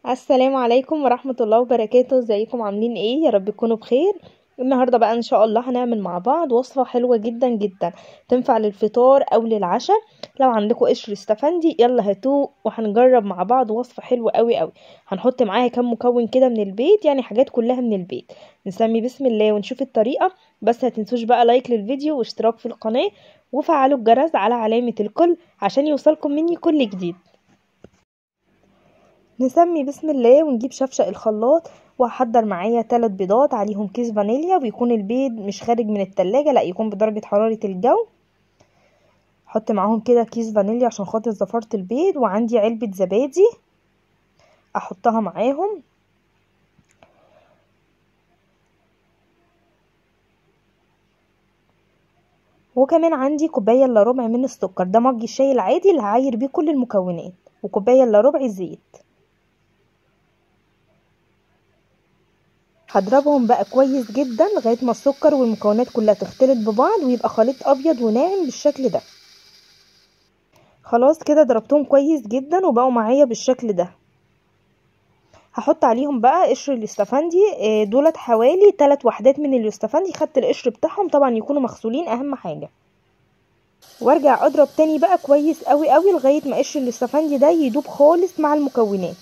السلام عليكم ورحمة الله وبركاته ازيكم عاملين ايه يا رب تكونوا بخير النهاردة بقى ان شاء الله هنعمل مع بعض وصفة حلوة جدا جدا تنفع للفطار او للعشاء لو عندكم قشر استفندي يلا هاتوه وهنجرب مع بعض وصفة حلوة قوي قوي هنحط معاها كام مكون كده من البيت يعني حاجات كلها من البيت نسمي بسم الله ونشوف الطريقة بس هتنسوش بقى لايك للفيديو واشتراك في القناة وفعلوا الجرس على علامة الكل عشان يوصلكم مني كل جديد نسمي بسم الله ونجيب شفشق الخلاط وهحضر معايا 3 بيضات عليهم كيس فانيليا ويكون البيض مش خارج من التلاجة لا يكون بدرجة حرارة الجو احط معاهم كده كيس فانيليا عشان خاطر زفارة البيض وعندي علبة زبادي احطها معاهم وكمان عندي كوبايه الا ربع من السكر ده مج الشاي العادي اللي هعاير بيه كل المكونات وكوبايه الا ربع زيت هضربهم بقى كويس جدا لغايه ما السكر والمكونات كلها تختلط ببعض ويبقى خليط ابيض وناعم بالشكل ده خلاص كده ضربتهم كويس جدا وبقوا معايا بالشكل ده هحط عليهم بقى قشر الاستفندي دولت حوالي 3 وحدات من الاستفندي خدت القشر بتاعهم طبعا يكونوا مغسولين اهم حاجه وارجع اضرب تاني بقى كويس قوي قوي لغايه ما قشر الاستفندي ده يدوب خالص مع المكونات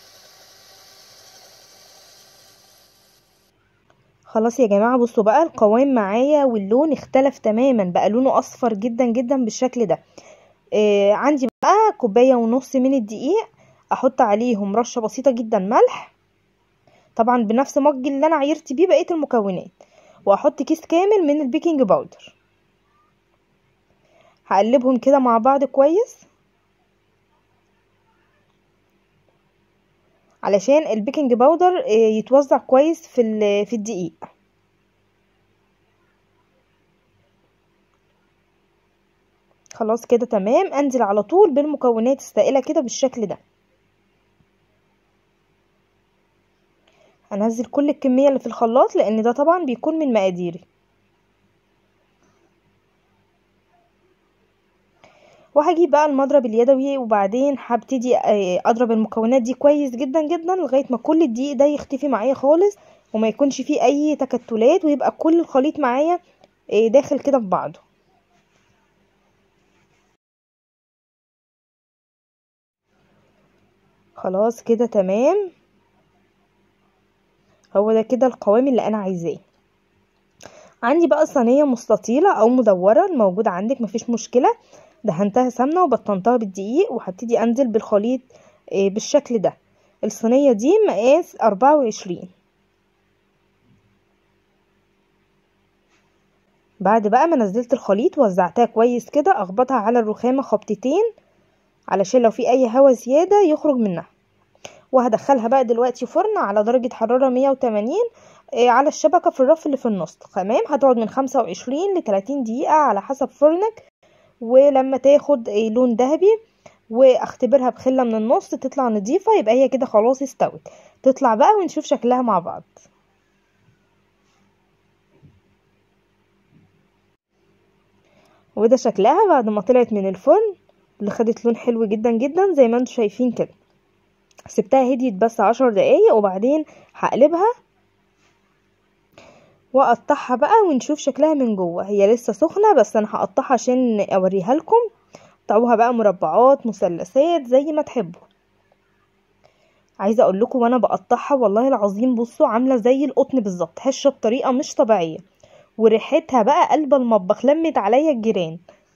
خلاص يا جماعه بصوا بقى القوام معايا واللون اختلف تماما بقى لونه اصفر جدا جدا بالشكل ده آه عندي بقى كوبايه ونص من الدقيق احط عليهم رشه بسيطه جدا ملح طبعا بنفس مج اللي انا عيرت بيه بقيه المكونات واحط كيس كامل من البيكنج باودر هقلبهم كده مع بعض كويس علشان البيكنج باودر يتوزع كويس في في الدقيق خلاص كده تمام انزل على طول بالمكونات السائله كده بالشكل ده هنزل كل الكميه اللي في الخلاط لان ده طبعا بيكون من مقاديري وهجيب بقى المضرب اليدوي وبعدين هبتدي اضرب المكونات دي كويس جدا جدا لغايه ما كل الدقيق ده يختفي معايا خالص وما يكونش فيه اي تكتلات ويبقى كل الخليط معايا داخل كده في بعضه خلاص كده تمام هو ده كده القوام اللي انا عايزاه عندي بقى صينيه مستطيله او مدوره الموجود عندك مفيش مشكله دهنتها سمنه وبطنتها بالدقيق وهبتدي انزل بالخليط بالشكل ده الصينيه دي مقاس أربعة وعشرين بعد بقى ما نزلت الخليط وزعتها كويس كده اخبطها على الرخامه خبطتين علشان لو في اي هوا زياده يخرج منها وهدخلها بقى دلوقتي فرن على درجة حرارة 180 على الشبكة في الرف اللي في النص تمام هتقعد من 25 ل 30 دقيقة على حسب فرنك ولما تاخد لون ذهبي واختبرها بخلة من النص تطلع نظيفة يبقى هي كده خلاص استوت تطلع بقى ونشوف شكلها مع بعض وده شكلها بعد ما طلعت من الفرن اللي خدت لون حلو جدا جدا زي ما انتم شايفين كده سبتها هديت بس عشر دقايق وبعدين هقلبها واقطعها بقى ونشوف شكلها من جوه هي لسه سخنه بس انا هقطعها عشان اوريها لكم قطعوها بقى مربعات مثلثات زي ما تحبوا عايزه اقول لكم وانا بقطعها والله العظيم بصوا عامله زي القطن بالظبط هشه بطريقه مش طبيعيه وريحتها بقى قلب المطبخ لمت عليا الجيران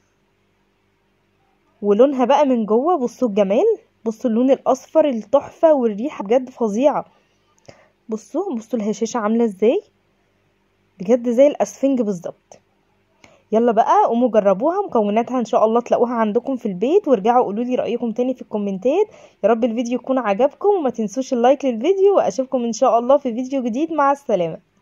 ولونها بقى من جوه بصوا الجمال بصوا اللون الاصفر التحفه والريحه بجد فظيعه بصوا بصوا الهشاشه عامله ازاي بجد زي الاسفنج بالظبط يلا بقى قوموا جربوها مكوناتها ان شاء الله تلاقوها عندكم في البيت وارجعوا قولوا لي رايكم تاني في الكومنتات يا رب الفيديو يكون عجبكم وما تنسوش اللايك للفيديو واشوفكم ان شاء الله في فيديو جديد مع السلامه